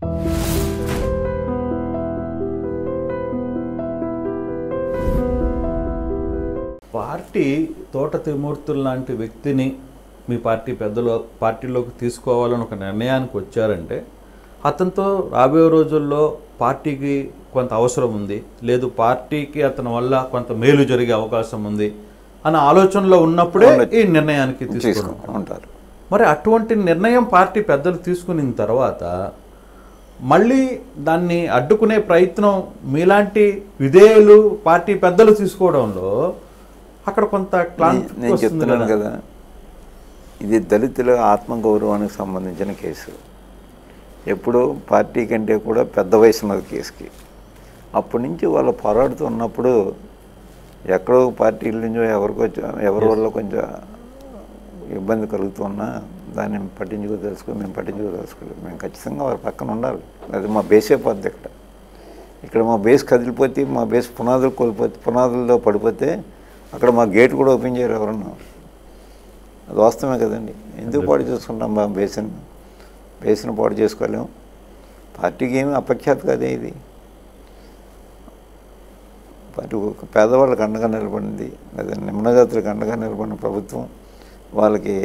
Party తోట తిమూర్తులు లాంటి వ్యక్తిని మీ పార్టీ పెద్దలు పార్టీలోకి తీసుకోవాలని ఒక నిర్ణయానికి వచ్చారంటే అతనితో రాబోయే రోజుల్లో పార్టీకి కొంత అవసరం ఉంది లేదు పార్టీకి అతని వల్ల కొంత మేలు జరిగే అవకాశం ఉంది అన్న ఆలోచనలో ఉన్నప్పుడే ఈ నిర్ణయానికి తీసుకున్నారు తీసుకుంటూ ఉంటారు మరి అటువంటి నిర్ణయం పార్టీ పెద్దలు తీసుకున్న తర్వాత మళ్ళీ దాన్ని అడ్డుకునే ప్రయత్నం మీలాంటి విధేయులు పార్టీ పెద్దలు తీసుకోవడంలో అక్కడ కొంత క్లాంతి నేను వస్తుంది చెప్తున్నాను కదా. కదా ఇది దళితుల ఆత్మగౌరవానికి సంబంధించిన కేసు ఎప్పుడు పార్టీ కంటే కూడా పెద్ద వయసు ఉన్నది కేసుకి అప్పటి నుంచి వాళ్ళు పోరాడుతున్నప్పుడు ఎక్కడో పార్టీల నుంచో ఎవరికో ఎవరి వల్ల కొంచెం ఇబ్బంది కలుగుతున్నా దాన్ని పట్టించుకో తెలుసుకో మేము పట్టించుకో తెలుసుకోలేదు మేము ఖచ్చితంగా వారి పక్కన ఉండాలి అది మా బేసే పోద్ది ఇక్కడ ఇక్కడ మా బేస్ కదిలిపోతే మా బేస్ పునాదులు కోల్పోతే పునాదుల్లో పడిపోతే అక్కడ మా గేట్ కూడా ఓపెన్ చేయరు ఎవరన్నా అది వాస్తవమే కదండి ఎందుకు పాడు చేసుకుంటాం మా బేసిన్ బేసిన్ పాడు చేసుకోలేము పార్టీకి ఏమి అపఖ్యాత కదే ఇది పార్టీ ఒక పేదవాళ్ళకి అండగా నిలబడింది లేదా నిమ్నజాతులకు అండగా నిలబడిన ప్రభుత్వం వాళ్ళకి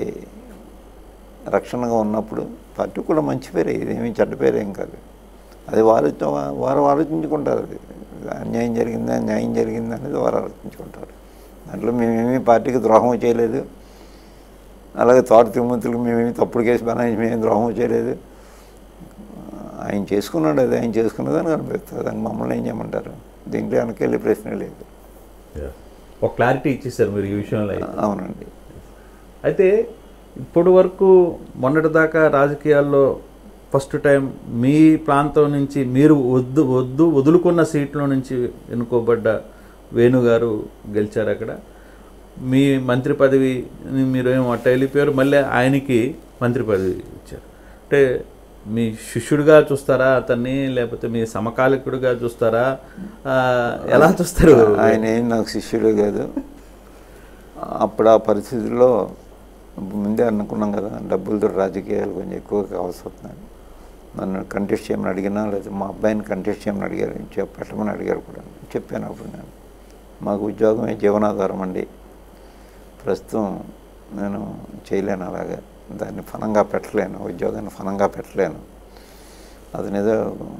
రక్షణగా ఉన్నప్పుడు పార్టీ కూడా మంచి పేరే ఇదేమీ చెడ్డ పేరు ఏం కాదు అది వారు వారు ఆలోచించుకుంటారు అది అన్యాయం జరిగిందా న్యాయం జరిగిందా అనేది వారు ఆలోచించుకుంటారు దాంట్లో మేమేమీ పార్టీకి ద్రోహం చేయలేదు అలాగే తోట తిరుమతులకు మేమేమి తప్పుడు కేసు బనాయించి మేము ద్రోహం చేయలేదు ఆయన చేసుకున్నాడు అది ఆయన చేసుకున్నదని కనిపిస్తుంది దాన్ని మమ్మల్ని ఏం చేయమంటారు దీంట్లో వెనకెళ్ళే ప్రశ్న లేదు ఒక క్లారిటీ ఇచ్చేసారు మీరు ఈ విషయంలో అయితే. అవునండి అయితే ఇప్పటి వరకు మొన్నటిదాకా రాజకీయాల్లో ఫస్ట్ టైం మీ ప్రాంతం నుంచి మీరు వద్దు వద్దు వదులుకున్న సీట్లో నుంచి ఎన్నుకోబడ్డ వేణు గారు గెలిచారు అక్కడ మీ మంత్రి పదవి మీరు ఏమో అట్ట వెళ్ళిపోయారు మళ్ళీ ఆయనకి మంత్రి పదవి ఇచ్చారు అంటే మీ శిష్యుడిగా చూస్తారా అతన్ని లేకపోతే మీ సమకాలికుడిగా చూస్తారా ఆ, ఎలా చూస్తారు ఆయన ఏం నాకు శిష్యుడు కాదు అప్పుడు ఆ పరిస్థితుల్లో ముందే అనుకున్నాం కదా డబ్బులతో రాజకీయాలు కొంచెం ఎక్కువగా కావాల్సి వస్తున్నాయి నన్ను కంటెస్ట్ చేయమని అడిగినా లేదా మా అబ్బాయిని కంటెస్ట్ చేయమని అడిగారు చెప్ప- పెట్టమని అడిగారు కూడా చెప్పాను అప్పుడు నేను మాకు ఉద్యోగమే జీవనాధారం అండి ప్రస్తుతం నేను చేయలేను అలాగా దాన్ని ఫలంగా పెట్టలేను ఉద్యోగాన్ని ఫలంగా పెట్టలేను అతను ఏదో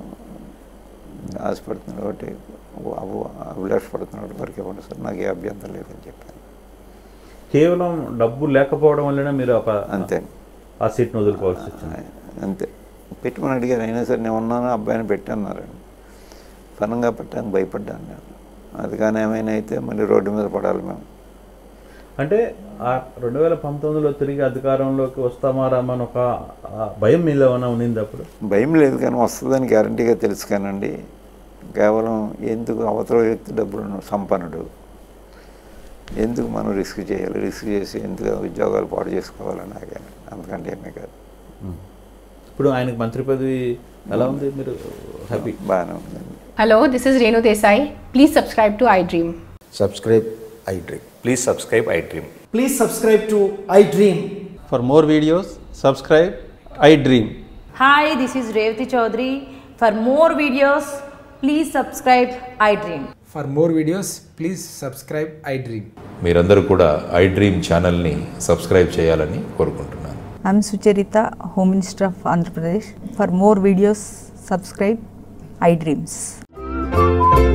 ఆశపడుతున్నాడు కాబట్టి అబు అభిలాషపడుతున్నాడు వరకు ఇవ్వండి సార్ నాకు ఏ అభ్యంతరం లేదని చెప్పాను కేవలం డబ్బు లేకపోవడం వల్లనే మీరు ఒక అంతే ఆ సీట్ను వదులుకోవాల్సి వచ్చింది అంతే పెట్టమని అడిగారు అయినా సరే నేను ఉన్నాను అబ్బాయిని పెట్టన్నారు ఫలంగా పెట్టడానికి భయపడ్డాను నేను అది కానీ ఏమైనా అయితే మళ్ళీ రోడ్డు మీద పడాలి మేము అంటే ఆ రెండు వేల పంతొమ్మిదిలో తిరిగి అధికారంలోకి వస్తామా రామని ఒక ఆ భయం మీలో ఏమైనా ఉన్నింది అప్పుడు భయం లేదు కానీ వస్తుందని గ్యారంటీగా తెలుసు కానండి కేవలం ఎందుకు అవతల వ్యక్తి డబ్బులు సంపన్నుడు ఎందుకు మనం రిస్క్ చేయాలి రిస్క్ చేసి ఎందుకు ఉద్యోగాలు పాడు చేసుకోవాలని ఆగాను అందుకంటే ఏమీ కాదు ఇప్పుడు ఆయనకు మంత్రి పదవి ఎలా ఉంది మీరు హ్యాపీ బాగానే ఉందండి Hello, this is Renu Desai. Please subscribe to iDream. subscribe iDream. Please subscribe iDream. Please subscribe to iDream. For more videos, subscribe iDream. Hi, this is Revati Chaudhary. For more videos, please subscribe iDream. For more videos, please subscribe iDream. మీరందరూ కూడా iDream ఛానల్ని subscribe చేయాలని కోరుకుంటున్నాను I'm Sucharita, Home Minister of Andhra Pradesh. For more videos, subscribe iDreams.